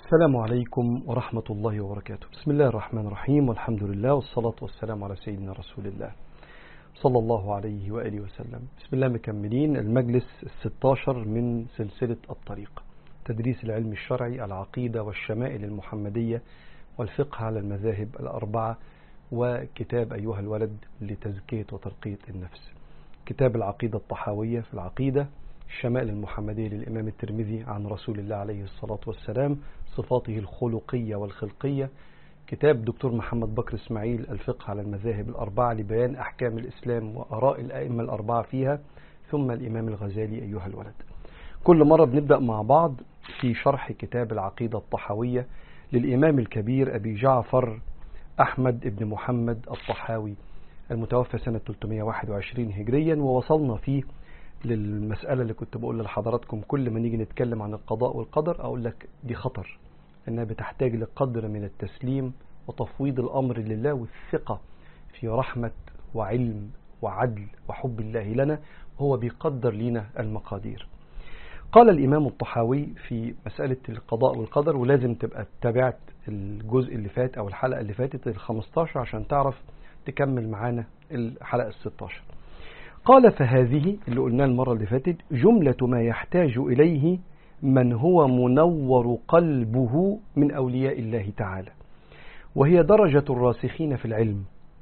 السلام عليكم ورحمة الله وبركاته بسم الله الرحمن الرحيم والحمد لله والصلاة والسلام على سيدنا رسول الله صلى الله عليه وآله وسلم بسم الله مكملين المجلس الستاشر من سلسلة الطريق تدريس العلم الشرعي العقيدة والشمائل المحمدية والفقه على المذاهب الأربعة وكتاب أيها الولد لتزكية وترقية النفس كتاب العقيدة الطحاوية في العقيدة الشمائل المحمدية للإمام الترمذي عن رسول الله عليه الصلاة والسلام صفاته الخلقية والخلقية كتاب دكتور محمد بكر اسماعيل الفقه على المذاهب الأربعة لبيان أحكام الإسلام وأراء الأئمة الأربعة فيها ثم الإمام الغزالي أيها الولد كل مرة بنبدأ مع بعض في شرح كتاب العقيدة الطحاوية للإمام الكبير أبي جعفر أحمد بن محمد الطحاوي المتوفى سنة 321 هجريا ووصلنا فيه للمسألة اللي كنت بقول لحضراتكم كل ما نيجي نتكلم عن القضاء والقدر أقول لك دي خطر إنها بتحتاج لقدر من التسليم وتفويض الأمر لله والثقة في رحمة وعلم وعدل وحب الله لنا وهو بيقدر لنا المقادير قال الإمام الطحاوي في مسألة القضاء والقدر ولازم تبقى تابعت الجزء اللي فات أو الحلقة اللي فاتت ال 15 عشان تعرف تكمل معانا الحلقة ال 16 قال فهذه اللي قلناه المرة اللي فاتت جملة ما يحتاج إليه من هو منور قلبه من أولياء الله تعالى وهي درجة الراسخين في العلم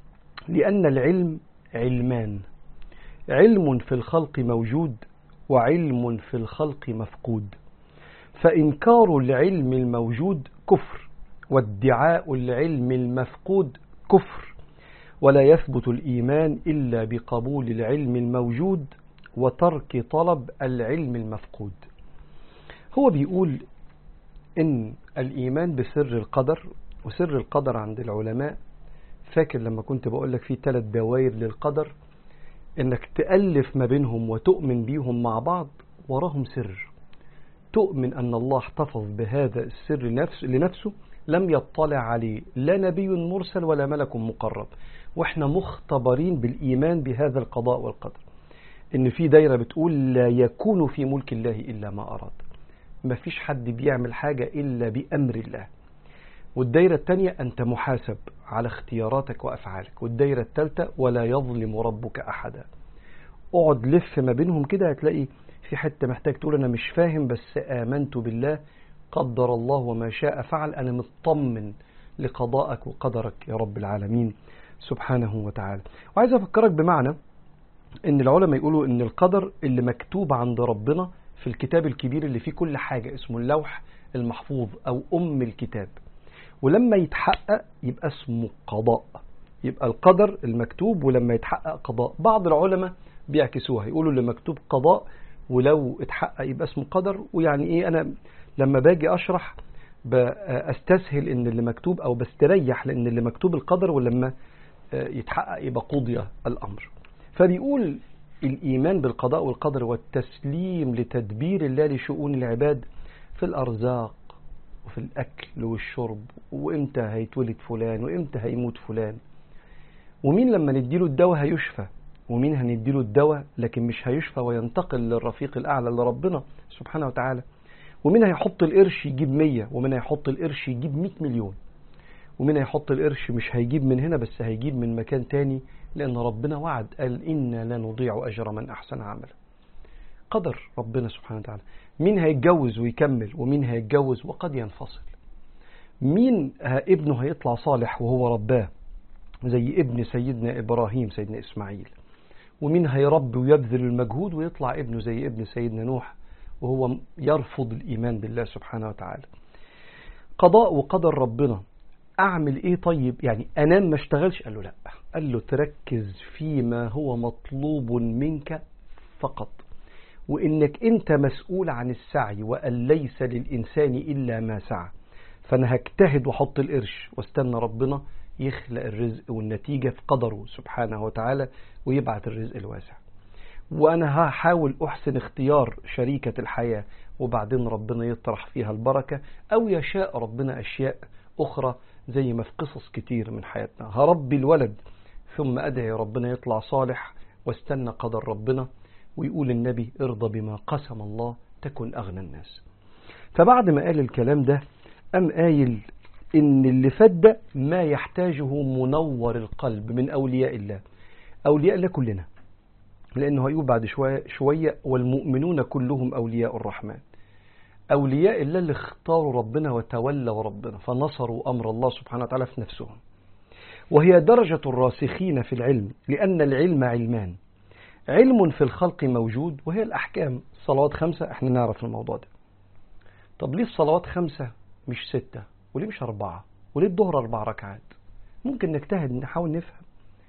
لأن العلم علمان علم في الخلق موجود وعلم في الخلق مفقود فإنكار العلم الموجود كفر وادعاء العلم المفقود كفر ولا يثبت الإيمان إلا بقبول العلم الموجود وترك طلب العلم المفقود هو بيقول إن الإيمان بسر القدر وسر القدر عند العلماء فاكر لما كنت بقول لك في ثلاث دوائر للقدر إنك تألف ما بينهم وتؤمن بيهم مع بعض وراهم سر تؤمن أن الله احتفظ بهذا السر لنفسه, لنفسه لم يطلع عليه لا نبي مرسل ولا ملك مقرب واحنا مختبرين بالإيمان بهذا القضاء والقدر إن في دايرة بتقول لا يكون في ملك الله إلا ما أراد ما فيش حد بيعمل حاجة إلا بأمر الله والدايرة الثانية أنت محاسب على اختياراتك وأفعالك والدايرة الثالثة ولا يظلم ربك أحدا اقعد لف ما بينهم كده هتلاقي في حتة محتاج تقول أنا مش فاهم بس آمنت بالله قدر الله وما شاء فعل أنا مطمن لقضائك وقدرك يا رب العالمين سبحانه وتعالى وعايز أفكرك بمعنى ان العلماء يقولوا ان القدر اللي مكتوب عند ربنا في الكتاب الكبير اللي فيه كل حاجة اسمه اللوح المحفوظ او ام الكتاب ولما يتحقق يبقى اسمه قضاء يبقى القدر المكتوب ولما يتحقق قضاء بعض العلماء بيعكسوها يقولوا اللي مكتوب قضاء ولو اتحقق يبقى اسمه قدر ويعني ايه انا لما باجي اشرح بستسهل ان اللي مكتوب او بستريح لان اللي مكتوب القدر ولما يتحقق يبقى قضي الأمر فبيقول الإيمان بالقضاء والقدر والتسليم لتدبير الله لشؤون العباد في الأرزاق وفي الأكل والشرب وإمتى هيتولد فلان وإمتى هيموت فلان ومين لما نديله الدواء هيشفى ومين هنديله الدواء لكن مش هيشفى وينتقل للرفيق الأعلى لربنا سبحانه وتعالى ومين هيحط القرش يجيب مية ومين هيحط القرش يجيب مئة مليون ومين هيحط القرش مش هيجيب من هنا بس هيجيب من مكان تاني لأن ربنا وعد قال إنا لا نضيع أجر من أحسن عملا قدر ربنا سبحانه وتعالى مين هيتجوز ويكمل ومين هيتجوز وقد ينفصل مين ابنه هيطلع صالح وهو رباه زي ابن سيدنا إبراهيم سيدنا إسماعيل ومين هيربي ويبذل المجهود ويطلع ابنه زي ابن سيدنا نوح وهو يرفض الإيمان بالله سبحانه وتعالى قضاء وقدر ربنا اعمل ايه طيب يعني انام ما اشتغلش قال له لا قال له تركز فيما هو مطلوب منك فقط وانك انت مسؤول عن السعي وان ليس للانسان الا ما سعى فانا هجتهد واحط القرش واستنى ربنا يخلق الرزق والنتيجة في قدره سبحانه وتعالى ويبعت الرزق الواسع وانا هحاول احسن اختيار شريكة الحياة وبعدين ربنا يطرح فيها البركة او يشاء ربنا اشياء اخرى زي ما في قصص كتير من حياتنا هربي الولد ثم أدعي ربنا يطلع صالح واستنى قدر ربنا ويقول النبي ارضى بما قسم الله تكن أغنى الناس فبعد ما قال الكلام ده أم قايل إن اللي فات ده ما يحتاجه منور القلب من أولياء الله أولياء الله كلنا لأنه هيقول بعد شوية, شوية والمؤمنون كلهم أولياء الرحمن أولياء الله اللي اختاروا ربنا وتولوا ربنا فنصروا أمر الله سبحانه وتعالى في نفسهم وهي درجة الراسخين في العلم لأن العلم علمان علم في الخلق موجود وهي الأحكام صلوات خمسة احنا نعرف الموضوع ده طب ليه الصلوات خمسة مش ستة وليه مش أربعة وليه الظهر أربع ركعات ممكن نجتهد نحاول نفهم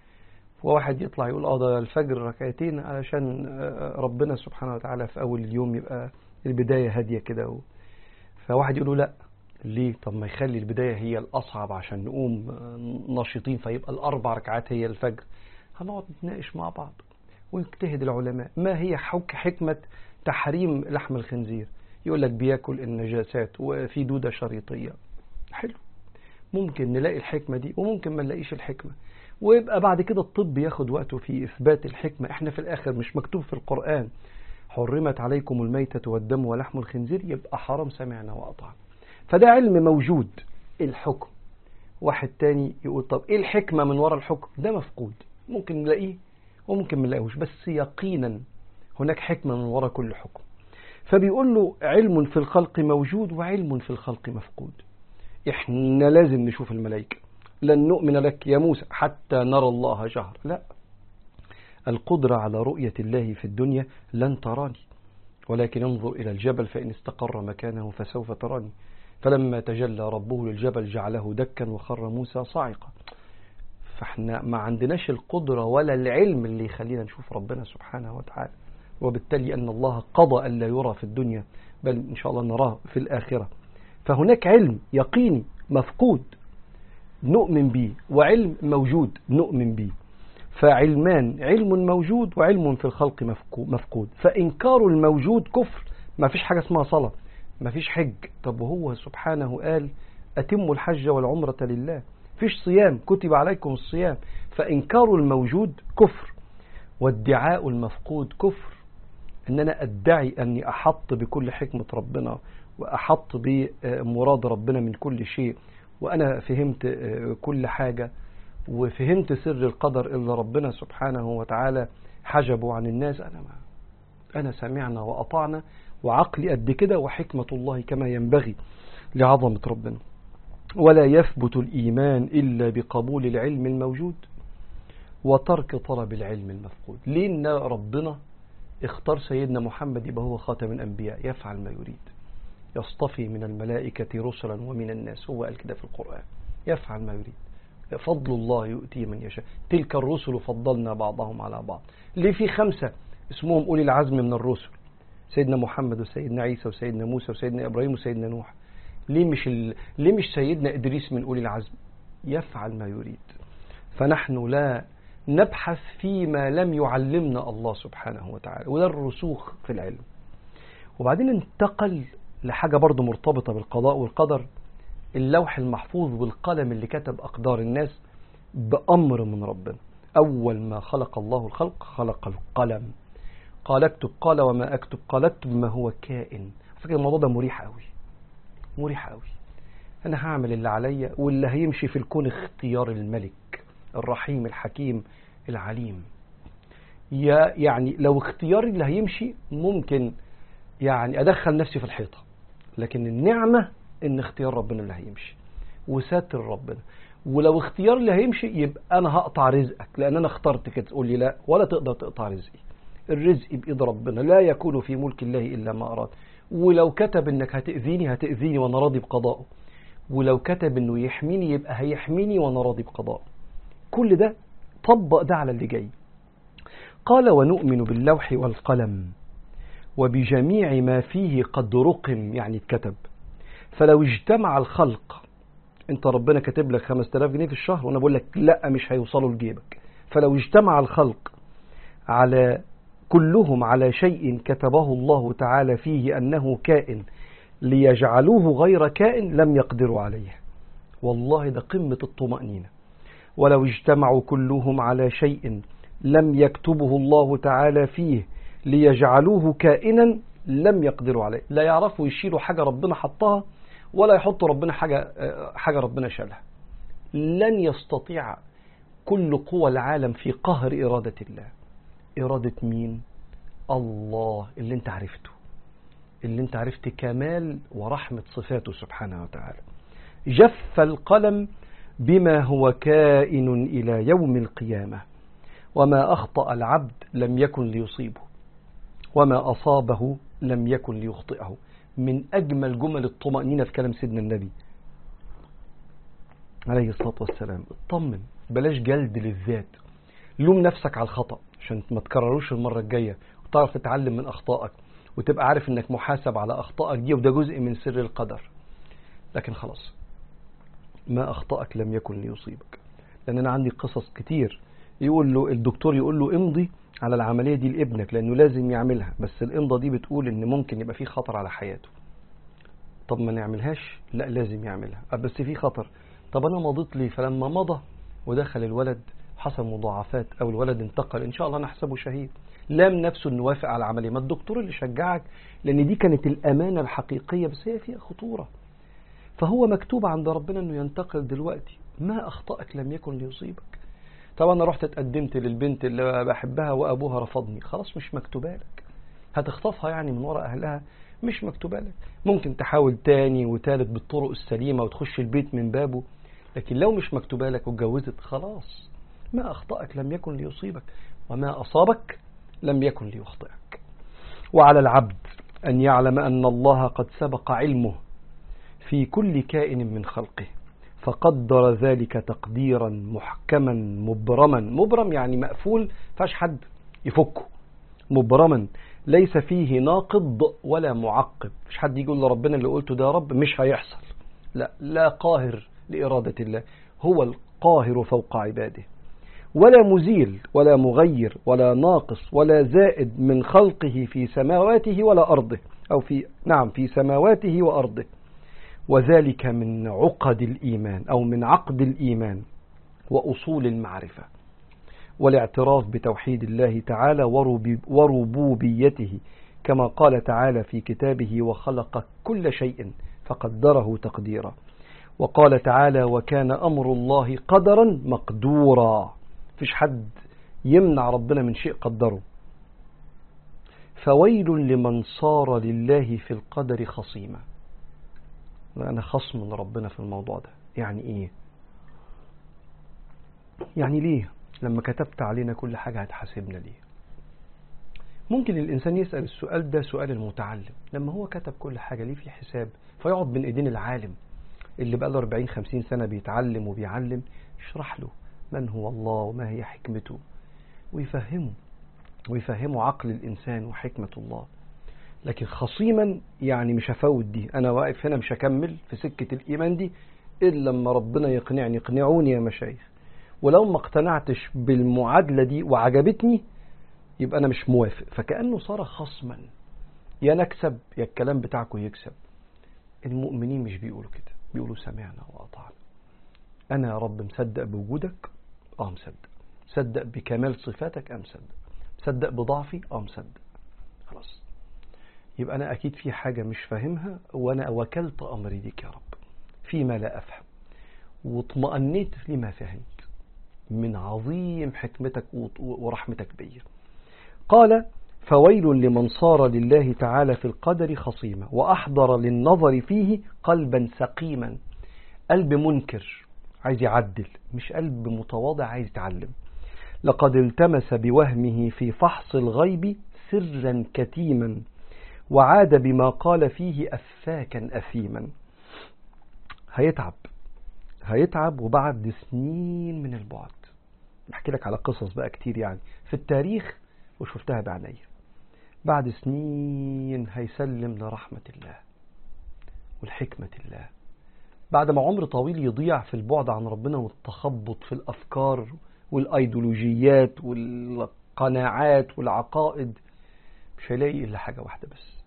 وواحد يطلع يقول اه ده الفجر ركعتين علشان ربنا سبحانه وتعالى في أول اليوم يبقى البداية هادية كده و... فواحد يقول له لا ليه طب ما يخلي البداية هي الأصعب عشان نقوم نشيطين فيبقى الأربع ركعات هي الفجر هنقعد نتناقش مع بعض ويجتهد العلماء ما هي حك حكمة تحريم لحم الخنزير يقول لك بياكل النجاسات وفي دودة شريطية حلو ممكن نلاقي الحكمة دي وممكن ما نلاقيش الحكمة ويبقى بعد كده الطب ياخد وقته في إثبات الحكمة احنا في الآخر مش مكتوب في القرآن حرمت عليكم الميتة والدم ولحم الخنزير يبقى حرام سمعنا وأطعنا فده علم موجود الحكم واحد تاني يقول طب ايه الحكمة من وراء الحكم ده مفقود ممكن نلاقيه وممكن ما نلاقيهوش بس يقينا هناك حكمة من وراء كل حكم فبيقول له علم في الخلق موجود وعلم في الخلق مفقود احنا لازم نشوف الملائكة لن نؤمن لك يا موسى حتى نرى الله جهر لا القدرة على رؤية الله في الدنيا لن تراني ولكن انظر إلى الجبل فإن استقر مكانه فسوف تراني فلما تجلى ربه للجبل جعله دكا وخر موسى صاعقا فاحنا ما عندناش القدرة ولا العلم اللي يخلينا نشوف ربنا سبحانه وتعالى وبالتالي أن الله قضى أن لا يرى في الدنيا بل إن شاء الله نراه في الآخرة فهناك علم يقيني مفقود نؤمن به وعلم موجود نؤمن به فعلمان علم موجود وعلم في الخلق مفقود فإنكار الموجود كفر ما فيش حاجة اسمها صلاة ما فيش حج طب وهو سبحانه قال أتموا الحج والعمرة لله فيش صيام كتب عليكم الصيام فإنكار الموجود كفر وادعاء المفقود كفر ان انا ادعي اني احط بكل حكمة ربنا واحط بمراد ربنا من كل شيء وانا فهمت كل حاجة وفهمت سر القدر اللي ربنا سبحانه وتعالى حجبه عن الناس انا ما انا سمعنا واطعنا وعقلي قد كده وحكمة الله كما ينبغي لعظمة ربنا ولا يثبت الإيمان إلا بقبول العلم الموجود وترك طلب العلم المفقود لأن ربنا اختار سيدنا محمد يبقى هو خاتم الأنبياء يفعل ما يريد يصطفي من الملائكة رسلا ومن الناس هو قال كده في القرآن يفعل ما يريد فضل الله يؤتي من يشاء تلك الرسل فضلنا بعضهم على بعض ليه في خمسة اسمهم أولي العزم من الرسل سيدنا محمد وسيدنا عيسى وسيدنا موسى وسيدنا إبراهيم وسيدنا نوح ليه مش ال... ليه مش سيدنا إدريس من أولي العزم يفعل ما يريد فنحن لا نبحث فيما لم يعلمنا الله سبحانه وتعالى وده الرسوخ في العلم وبعدين انتقل لحاجة برضه مرتبطة بالقضاء والقدر اللوح المحفوظ والقلم اللي كتب أقدار الناس بأمر من ربنا أول ما خلق الله الخلق خلق القلم قال اكتب قال وما اكتب قال اكتب ما هو كائن فكرة الموضوع ده مريح قوي مريح قوي انا هعمل اللي عليا واللي هيمشي في الكون اختيار الملك الرحيم الحكيم العليم يا يعني لو اختياري اللي هيمشي ممكن يعني ادخل نفسي في الحيطه لكن النعمه ان اختيار ربنا اللي هيمشي وساتر ربنا ولو اختيار اللي هيمشي يبقى انا هقطع رزقك لان انا اخترت كده تقول لي لا ولا تقدر تقطع رزقي الرزق بإيد ربنا لا يكون في ملك الله إلا ما أراد ولو كتب إنك هتأذيني هتأذيني وأنا راضي بقضائه ولو كتب إنه يحميني يبقى هيحميني وأنا راضي بقضائه كل ده طبق ده على اللي جاي قال ونؤمن باللوح والقلم وبجميع ما فيه قد رقم يعني اتكتب فلو اجتمع الخلق انت ربنا كاتب لك 5000 جنيه في الشهر وانا بقول لك لا مش هيوصلوا لجيبك فلو اجتمع الخلق على كلهم على شيء كتبه الله تعالى فيه أنه كائن ليجعلوه غير كائن لم يقدروا عليه والله ده قمة الطمأنينة ولو اجتمعوا كلهم على شيء لم يكتبه الله تعالى فيه ليجعلوه كائنا لم يقدروا عليه لا يعرفوا يشيلوا حاجة ربنا حطها ولا يحط ربنا حاجة حاجة ربنا شالها لن يستطيع كل قوى العالم في قهر إرادة الله إرادة مين الله اللي انت عرفته اللي انت عرفت كمال ورحمة صفاته سبحانه وتعالى جف القلم بما هو كائن إلى يوم القيامة وما أخطأ العبد لم يكن ليصيبه وما أصابه لم يكن ليخطئه من أجمل جمل الطمأنينة في كلام سيدنا النبي عليه الصلاة والسلام اطمن بلاش جلد للذات لوم نفسك على الخطأ عشان ما تكرروش المرة الجاية وتعرف تتعلم من أخطائك وتبقى عارف انك محاسب على أخطائك دي وده جزء من سر القدر لكن خلاص ما أخطأك لم يكن ليصيبك لأن أنا عندي قصص كتير يقول له الدكتور يقول له امضي على العملية دي لابنك لأنه لازم يعملها بس الإمضة دي بتقول إن ممكن يبقى في خطر على حياته طب ما نعملهاش لا لازم يعملها بس في خطر طب أنا مضيت ليه فلما مضى ودخل الولد حصل مضاعفات أو الولد انتقل إن شاء الله نحسبه شهيد لام نفسه انه وافق على العملية ما الدكتور اللي شجعك لأن دي كانت الأمانة الحقيقية بس هي فيها خطورة فهو مكتوب عند ربنا انه ينتقل دلوقتي ما اخطأك لم يكن ليصيبك طبعا انا رحت اتقدمت للبنت اللي بحبها وابوها رفضني خلاص مش مكتوبه لك هتخطفها يعني من وراء اهلها مش مكتوبه لك ممكن تحاول تاني وتالت بالطرق السليمه وتخش البيت من بابه لكن لو مش مكتوبه لك واتجوزت خلاص ما اخطأك لم يكن ليصيبك وما اصابك لم يكن ليخطئك وعلى العبد ان يعلم ان الله قد سبق علمه في كل كائن من خلقه فقدر ذلك تقديرا محكما مبرما مبرم يعني مقفول فاش حد يفكه مبرما ليس فيه ناقض ولا معقب مش حد يقول لربنا اللي قلته ده يا رب مش هيحصل لا لا قاهر لإرادة الله هو القاهر فوق عباده ولا مزيل ولا مغير ولا ناقص ولا زائد من خلقه في سماواته ولا أرضه أو في نعم في سماواته وأرضه وذلك من عقد الإيمان أو من عقد الإيمان وأصول المعرفة والاعتراف بتوحيد الله تعالى وربوبيته كما قال تعالى في كتابه وخلق كل شيء فقدره تقديرا وقال تعالى وكان أمر الله قدرا مقدورا فيش حد يمنع ربنا من شيء قدره فويل لمن صار لله في القدر خصيما أنا خصم من ربنا في الموضوع ده يعني إيه يعني ليه لما كتبت علينا كل حاجة هتحاسبنا ليه ممكن الإنسان يسأل السؤال ده سؤال المتعلم لما هو كتب كل حاجة ليه في حساب فيقعد بين إيدين العالم اللي بقى له 40 50 سنة بيتعلم وبيعلم يشرح له من هو الله وما هي حكمته ويفهمه ويفهمه عقل الإنسان وحكمة الله لكن خصيما يعني مش هفوت دي انا واقف هنا مش هكمل في سكة الايمان دي الا لما ربنا يقنعني اقنعوني يا مشايخ ولو ما اقتنعتش بالمعادلة دي وعجبتني يبقى انا مش موافق فكأنه صار خصما يا نكسب يا الكلام بتاعكم يكسب المؤمنين مش بيقولوا كده بيقولوا سمعنا وأطعنا أنا يا رب مصدق بوجودك آه مصدق مصدق بكمال صفاتك آه مصدق مصدق بضعفي آه مصدق خلاص يبقى أنا أكيد في حاجة مش فاهمها وأنا وكلت أمري ليك يا رب فيما لا أفهم واطمأنيت لما فهمت من عظيم حكمتك ورحمتك بي قال فويل لمن صار لله تعالى في القدر خصيما وأحضر للنظر فيه قلبا سقيما قلب منكر عايز يعدل مش قلب متواضع عايز يتعلم لقد التمس بوهمه في فحص الغيب سرا كتيما وعاد بما قال فيه أفاكا أثيما هيتعب هيتعب وبعد سنين من البعد بحكي لك على قصص بقى كتير يعني في التاريخ وشفتها بعيني بعد سنين هيسلم لرحمة الله والحكمة الله بعد ما عمر طويل يضيع في البعد عن ربنا والتخبط في الأفكار والأيديولوجيات والقناعات والعقائد مش هيلاقي إلا حاجة واحدة بس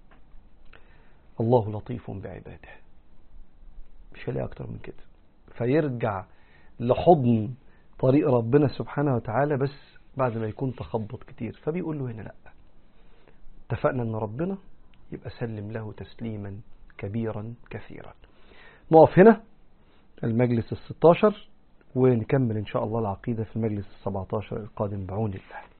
الله لطيف بعباده مش هيلاقي أكتر من كده فيرجع لحضن طريق ربنا سبحانه وتعالى بس بعد ما يكون تخبط كتير فبيقول له هنا لأ اتفقنا ان ربنا يبقى سلم له تسليما كبيرا كثيرا نقف هنا المجلس الستاشر ونكمل إن شاء الله العقيدة في المجلس السبعتاشر القادم بعون الله